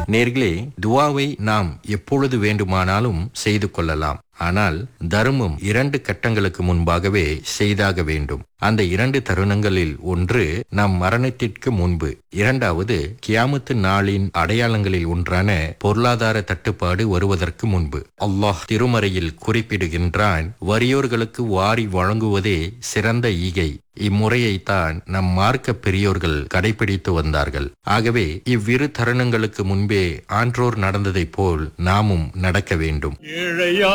நேர்களே துவாவை நாம் எப்பொழுது வேண்டுமானாலும் செய்து கொள்ளலாம் ஆனால் தர்மம் இரண்டு கட்டங்களுக்கு முன்பாகவே செய்தாக வேண்டும் அந்த இரண்டு தருணங்களில் ஒன்று நம் மரணத்திற்கு முன்பு இரண்டாவது கியாமத்து நாளின் அடையாளங்களில் ஒன்றான பொருளாதார தட்டுப்பாடு வருவதற்கு முன்பு அல்லாஹ் திருமறையில் குறிப்பிடுகின்றான் வறியோர்களுக்கு வாரி வழங்குவதே சிறந்த ஈகை இம்முறையைத்தான் நம் மார்க்க பெரியோர்கள் கடைபிடித்து வந்தார்கள் ஆகவே இவ்விரு தருணங்களுக்கு முன்பே ஆன்றோர் நடந்ததைப் போல் நாமும் நடக்க வேண்டும் ஏழையா